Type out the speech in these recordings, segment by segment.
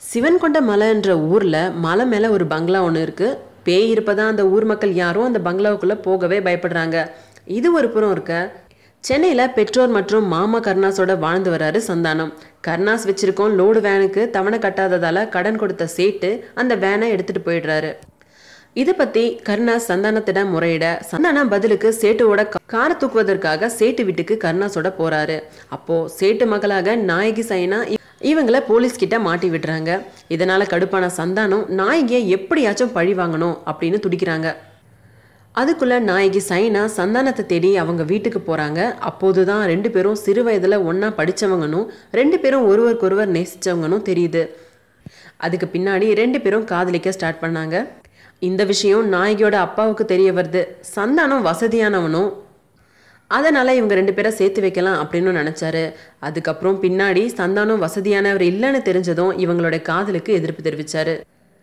சிவன்கொண்ட மலைன்ற ஊர்ல மலை மேல ஒரு பங்களா ஒன்று இருக்கு பேய் இருப்பதா அந்த ஊர் மக்கள் யாரும் அந்த பங்களாவுக்குள்ள போகவே பயப்படுறாங்க இது ஒரு புறம் இருக்க சென்னையில பெற்றோர் மற்றும் மாமா கருணாஸோட வாழ்ந்து வராரு சந்தானம் கருணாஸ் வச்சிருக்கோம் லோடு வேனுக்கு தவணை கட்டாததால கடன் கொடுத்த சேட்டு அந்த வேனை எடுத்துட்டு போயிடுறாரு இதை பத்தி கருணாஸ் சந்தானத்திடம் முறையிட சந்தானம் பதிலுக்கு சேட்டுவோட கா- காரை தூக்குவதற்காக சேட்டு வீட்டுக்கு கருணாஸோட போறாரு அப்போ சேட்டு மகளாக நாயகி சைனா இ- இவங்கள போலீஸ் கிட்ட மாட்டி விடுறாங்க இதனால கடுப்பான சந்தானம் நாயகியை எப்படியாச்சும் பழி வாங்கணும் அப்படின்னு துடிக்கிறாங்க அதுக்குள்ள நாயகி சைனா சந்தானத்தை தேடி அவங்க வீட்டுக்கு போறாங்க அப்போதுதான் ரெண்டு பேரும் சிறு வயதுல ஒண்ணா படிச்சவங்கனும் ரெண்டு பேரும் ஒருவருக்கொருவர் நேசிச்சவங்கனும் தெரியுது அதுக்கு பின்னாடி ரெண்டு பேரும் காதலிக்க ஸ்டார்ட் பண்ணாங்க இந்த விஷயம் நாயகியோட அப்பாவுக்கு தெரிய வருது சந்தானம் வசதியானவனும் அதனால இவங்க ரெண்டு பேரை சேர்த்து வைக்கலாம் அப்படின்னு நினைச்சாரு அதுக்கப்புறம் பின்னாடி சந்தானம் வசதியானவர் இல்லைன்னு தெரிஞ்சதும் இவங்களோட காதலுக்கு எதிர்ப்பு தெரிவிச்சாரு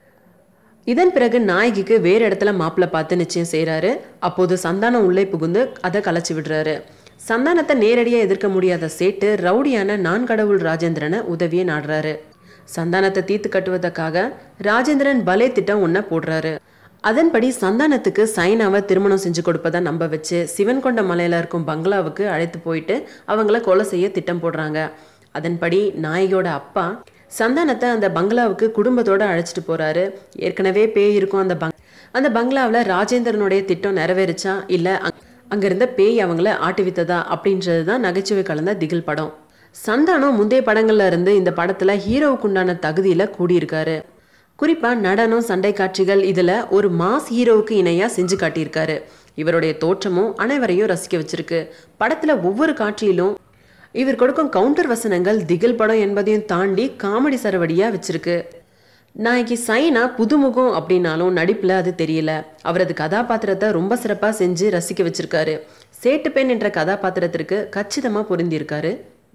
இதன் பிறகு நாயகிக்கு வேறு இடத்துல மாப்பிள்ளை பார்த்து நிச்சயம் செய்றாரு அப்போது சந்தானம் உள்ளே புகுந்து அதை கலைச்சி விடுறாரு சந்தானத்தை நேரடியாக எதிர்க்க முடியாத சேட்டு ரவுடியான நான் கடவுள் ராஜேந்திரனை உதவியை நாடுறாரு சந்தானத்தை தீர்த்து கட்டுவதற்காக ராஜேந்திரன் பலே திட்டம் ஒன்றை போடுறாரு அதன்படி சந்தானத்துக்கு சைனாவை திருமணம் செஞ்சு கொடுப்பதை நம்ப வச்சு சிவன் கொண்ட மலையில இருக்கும் பங்களாவுக்கு அழைத்து போயிட்டு அவங்கள கொலை செய்ய திட்டம் போடுறாங்க அதன்படி நாயகியோட அப்பா சந்தானத்தை அந்த பங்களாவுக்கு குடும்பத்தோட அழைச்சிட்டு போறாரு ஏற்கனவே பேய் இருக்கும் அந்த பங் அந்த பங்களாவில் ராஜேந்திரனுடைய திட்டம் நிறைவேறுச்சா இல்லை அங்க இருந்த பேய் அவங்கள ஆட்டுவித்ததா அப்படின்றது தான் நகைச்சுவை கலந்த திகில் படம் சந்தானம் முந்தைய படங்கள்ல இருந்து இந்த படத்துல ஹீரோவுக்கு உண்டான தகுதியில கூடியிருக்காரு குறிப்பா நடனம் சண்டை காட்சிகள் இதுல ஒரு மாஸ் ஹீரோவுக்கு இணையா செஞ்சு காட்டியிருக்காரு இவருடைய தோற்றமும் அனைவரையும் ரசிக்க வச்சிருக்கு படத்துல ஒவ்வொரு காட்சியிலும் இவர் கொடுக்கும் கவுண்டர் வசனங்கள் திகில் படம் என்பதையும் தாண்டி காமெடி சரவடியா வச்சிருக்கு நாளைக்கு சைனா புதுமுகம் அப்படின்னாலும் நடிப்புல அது தெரியல அவரது கதாபாத்திரத்தை ரொம்ப சிறப்பா செஞ்சு ரசிக்க வச்சிருக்காரு சேட்டு பெண் என்ற கதாபாத்திரத்திற்கு கச்சிதமா பொருந்தியிருக்காரு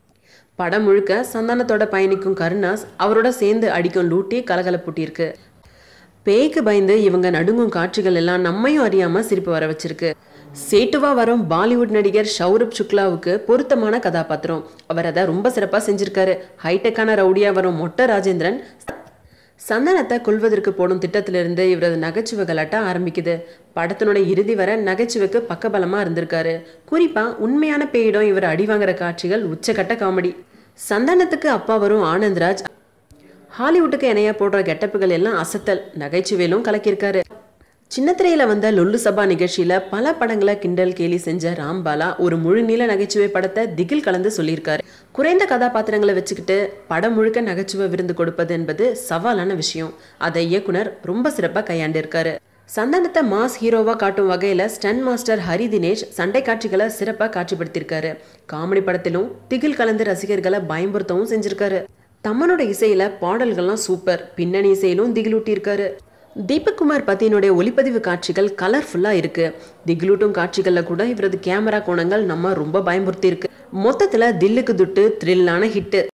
படம் முழுக்க சந்தானத்தோட பயணிக்கும் கருணாஸ் அவரோட சேர்ந்து அடிக்கும் லூட்டி கலகலப்பூட்டியிருக்கு பேய்க்கு பயந்து இவங்க நடுங்கும் காட்சிகள் எல்லாம் நம்மையும் அறியாம சிரிப்பு வர வச்சிருக்கு சேட்டுவா வரும் பாலிவுட் நடிகர் ஷௌரப் சுக்லாவுக்கு பொருத்தமான கதாபாத்திரம் அவர் அதை ரொம்ப சிறப்பா செஞ்சிருக்காரு ஹைடெக்கான ரவுடியா வரும் மொட்டை ராஜேந்திரன் சந்தனத்தை கொல்வதற்கு போடும் திட்டத்திலிருந்து இவரது நகைச்சுவை கலாட்டா ஆரம்பிக்குது படத்தினோட இறுதி வரை நகைச்சுவைக்கு பக்கபலமா இருந்திருக்காரு குறிப்பா உண்மையான பேயிடம் இவர் அடி வாங்குற காட்சிகள் உச்சக்கட்ட காமெடி சந்தானத்துக்கு அப்பா வரும் ஆனந்த்ராஜ் ஹாலிவுட்டுக்கு இணையா போடுற கெட்டப்புகள் எல்லாம் அசத்தல் நகைச்சுவையிலும் கலக்கியிருக்காரு சின்னத்திரையில வந்த லொல்லு சபா நிகழ்ச்சியில பல படங்களை கிண்டல் கேலி செஞ்ச ராம்பாலா ஒரு முழுநீள நகைச்சுவை படத்தை திகில் கலந்து சொல்லியிருக்காரு குறைந்த கதாபாத்திரங்களை வச்சுக்கிட்டு படம் முழுக்க நகைச்சுவை விருந்து கொடுப்பது என்பது சவாலான விஷயம் அதை இயக்குனர் ரொம்ப சிறப்பா கையாண்டிருக்காரு சந்தானத்தை மாஸ் ஹீரோவா காட்டும் வகையில ஸ்டன் மாஸ்டர் ஹரி தினேஷ் சண்டை காட்சிகளை சிறப்பா காட்சிப்படுத்தியிருக்காரு காமெடி படத்திலும் திகில் கலந்து ரசிகர்களை பயம்புறுத்தவும் செஞ்சிருக்காரு தம்மனோட இசையில பாடல்கள்லாம் சூப்பர் பின்னணி இசையிலும் திகிலூட்டியிருக்காரு தீபக் குமார் பத்தியினுடைய ஒளிப்பதிவு காட்சிகள் கலர்ஃபுல்லா இருக்கு திகிலூட்டும் காட்சிகள்ல கூட இவரது கேமரா கோணங்கள் நம்ம ரொம்ப பயமுறுத்தி இருக்கு மொத்தத்துல தில்லுக்கு துட்டு த்ரில்லான ஹிட்டு